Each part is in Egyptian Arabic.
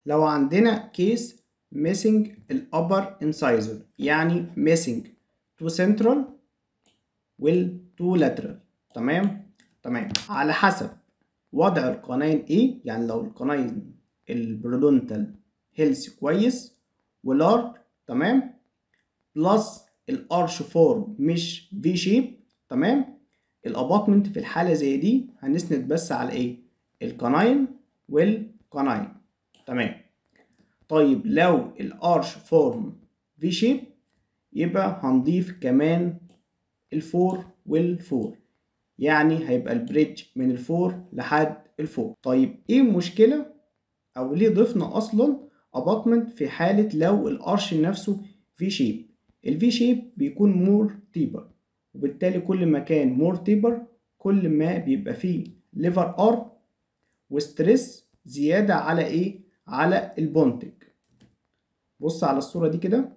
لو عندنا كيس missing الأبر incisor يعني missing تو central وال تو lateral تمام تمام على حسب وضع القناين ايه يعني لو القناين البرودونتال هيلث كويس ولارج تمام بلس الارش فورم مش في شيب تمام الاباطمنت في الحاله زي دي هنسند بس على ايه القناين والقناين تمام طيب لو الارش فورم في شيب يبقى هنضيف كمان الفور والفور يعني هيبقى البريدج من الفور لحد الفور طيب ايه المشكلة او ليه ضفنا اصلا اباطمنت في حالة لو الارش نفسه في شيب الفي شيب بيكون مور تيبر وبالتالي كل ما كان مور تيبر كل ما بيبقى فيه ليفر ار وستريس زيادة على ايه على البونتج بص على الصورة دي كده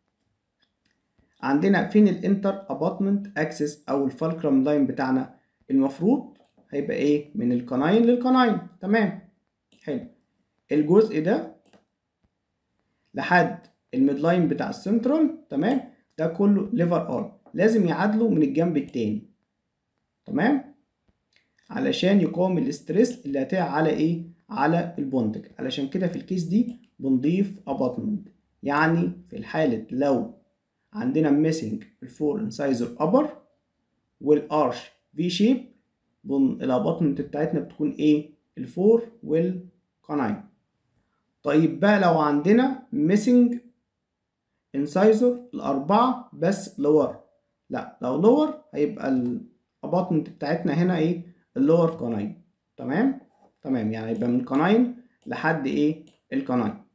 عندنا فين الانتر اباطمنت اكسس او الفالكرم لاين بتاعنا المفروض هيبقى ايه من القناين للقناين تمام حلو الجزء ده لحد الميد لاين بتاع السنترال تمام ده كله ليفر ار لازم يعادله من الجنب التاني تمام علشان يقاوم الاسترس اللي هتقع على ايه على البونتج علشان كده في الكيس دي بنضيف اباطمنت يعني في الحالة لو عندنا ميسنج الفور انسايزر ابر والارش في شيب الاباطمنت بتاعتنا بتكون ايه الفور والقناين طيب بقى لو عندنا ميسنج انسايزر الاربعة بس لور لا لو لور هيبقى الاباطمنت بتاعتنا هنا ايه اللور قناين تمام تمام يعني يبقى من قناين لحد ايه القناين